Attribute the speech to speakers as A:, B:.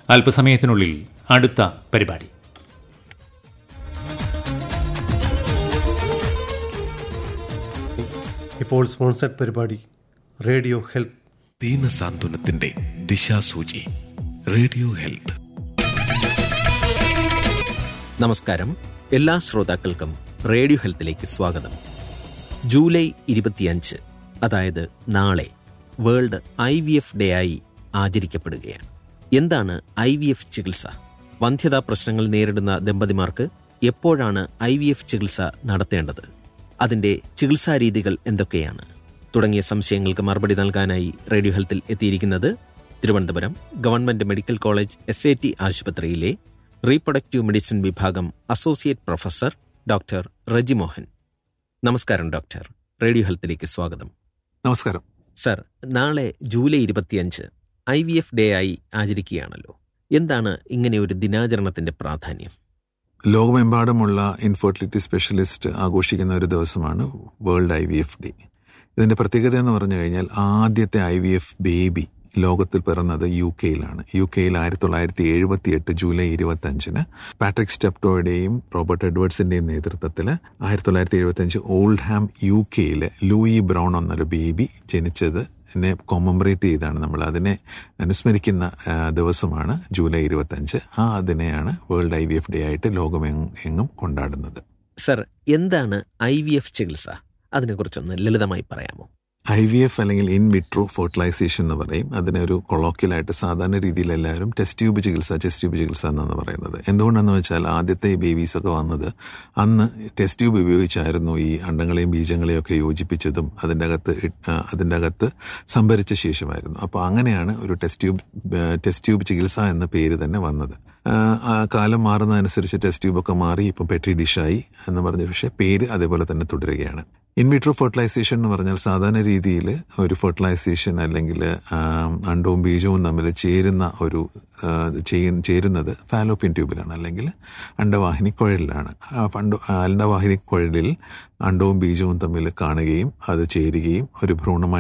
A: അല്പസമയത്തിനുള്ളിൽ അടുത്ത പരിപാടി
B: ഇപ്പോൾ സ്പോൺസർഡ് പരിപാടി റേഡിയോ ഹെൽത്ത്
C: ദീനസാന്ത്വനത്തിന്റെ ദിശാസൂചി റേഡിയോ ഹെൽത്ത്
D: നമസ്കാരം എല്ലാ ശ്രോതാക്കൾക്കും റേഡിയോ ഹെൽത്തിലേക്ക് സ്വാഗതം ജൂലൈ ഇരുപത്തിയഞ്ച് അതായത് നാളെ world I V F day ആയി ആചരിക്കപ്പെടുകയാണ് എന്താണ് ഐ വി എഫ് ചികിത്സ വന്ധ്യതാ പ്രശ്നങ്ങൾ നേരിടുന്ന ദമ്പതിമാർക്ക് എപ്പോഴാണ് ഐ വി എഫ് ചികിത്സ നടത്തേണ്ടത് അതിന്റെ ചികിത്സാ രീതികൾ എന്തൊക്കെയാണ് തുടങ്ങിയ സംശയങ്ങൾക്ക് മറുപടി നൽകാനായി റേഡിയോ ഹെൽത്തിൽ എത്തിയിരിക്കുന്നത് Thiruvananthapuram government medical college S A T ആശുപത്രിയിലെ റീപ്രൊഡക്റ്റീവ് മെഡിസിൻ വിഭാഗം associate professor doctor Reji Mohan നമസ്കാരം ഡോക്ടർ റേഡിയോ ഹെൽത്തിലേക്ക് സ്വാഗതം
E: നമസ്കാരം
D: സർ നാളെ ജൂലൈ ഇരുപത്തിയഞ്ച് ഐ വി എഫ് ഡേ ആയി ആചരിക്കുകയാണല്ലോ എന്താണ് ഇങ്ങനെ ഒരു ദിനാചരണത്തിന്റെ പ്രാധാന്യം
E: ലോകമെമ്പാടുമുള്ള ഇൻഫെർട്ടിലിറ്റി സ്പെഷ്യലിസ്റ്റ് ആഘോഷിക്കുന്ന ഒരു ദിവസമാണ് world I V F day ഇതിന്റെ പ്രത്യേകത എന്ന് പറഞ്ഞു കഴിഞ്ഞാൽ ആദ്യത്തെ ഐ വി എഫ് ബേബി ലോകത്തിൽ പിറന്നത് യു കെയിലാണ് യു കെയിൽ ആയിരത്തി തൊള്ളായിരത്തി എഴുപത്തി എട്ട് ജൂലൈ ഇരുപത്തി അഞ്ചിന് പാട്രിക് സ്റ്റെപ്റ്റോയുടെയും റോബർട്ട് എഡ്വേർഡ്സിന്റെയും നേതൃത്വത്തിൽ ആയിരത്തി തൊള്ളായിരത്തി എഴുപത്തി അഞ്ച് ഓൾഡ് ഹാം യു കെയിൽ ലൂയി ബ്രൗൺ എന്നൊരു ബേബി ജനിച്ചത് എന്നെ കൊമംബറേറ്റ് ചെയ്താണ് നമ്മൾ അതിനെ അനുസ്മരിക്കുന്ന ആ, ദിവസമാണ് ജൂലൈ ഇരുപത്തഞ്ച് ആ അതിനെയാണ് world I V F day ആയിട്ട് ലോകമെങ്ങും എങ്ങും കൊണ്ടാടുന്നത്
D: സർ എന്താണ് ഐ വി എഫ് ചികിത്സ അതിനെക്കുറിച്ചൊന്ന് ലളിതമായി പറയാമോ
E: ഐ വി എഫ് അല്ലെങ്കിൽ ഇൻ വിട്രോ ഫെർട്ടിലൈസേഷൻ എന്ന് പറയും അതിനെ ഒരു കൊളോക്കിയലായിട്ട് സാധാരണ രീതിയിൽ എല്ലാവരും ടെസ്റ്റ് ട്യൂബ് ചികിത്സ ടെസ്റ്റ് ട്യൂബ് ചികിത്സ എന്നാണ് പറയുന്നത് എന്തുകൊണ്ടെന്ന് വെച്ചാൽ ആദ്യത്തെ ബേബീസ് ഒക്കെ വന്നത് അന്ന് ടെസ്റ്റ് ട്യൂബ് ഉപയോഗിച്ചായിരുന്നു ഈ അണ്ടങ്ങളെയും ബീജങ്ങളെയും ഒക്കെ യോജിപ്പിച്ചതും അതിൻ്റെ അകത്ത് ഇ- ആ, അതിൻ്റെ അകത്ത് സംഭരിച്ച ശേഷമായിരുന്നു അപ്പോൾ അങ്ങനെയാണ് ഒരു ടെസ്റ്റ് ട്യൂബ് ടെസ്റ്റ് ട്യൂബ് ചികിത്സ എന്ന പേര് തന്നെ വന്നത് ആ, ആ കാലം മാറുന്നതനുസരിച്ച് ടെസ്റ്റ് ട്യൂബൊക്കെ മാറി ഇപ്പം പെട്രി ഡിഷായി എന്ന് പറഞ്ഞ പക്ഷേ പേര് അതേപോലെ തന്നെ തുടരുകയാണ് ഇൻവിട്രോ ഫെർട്ടിലൈസേഷൻ എന്ന് പറഞ്ഞാൽ സാധാരണ രീതിയിൽ ഒരു ഫെർട്ടിലൈസേഷൻ അല്ലെങ്കിൽ ആം, അണ്ടവും ബീജവും തമ്മിൽ ചേരുന്ന ഒരു ആ, ചെയ്യ- ചേരുന്നത് ഫാലോപ്പിൻ ട്യൂബിലാണ് അല്ലെങ്കിൽ അണ്ടവാഹിനി കുഴലിലാണ് ആ ഫണ്ട് അണ്ടവാഹിനി കുഴലിൽ അണ്ടവും ബീജവും തമ്മിൽ കാണുകയും അത് ചേരുകയും ഒരു ഭ്രൂണമായി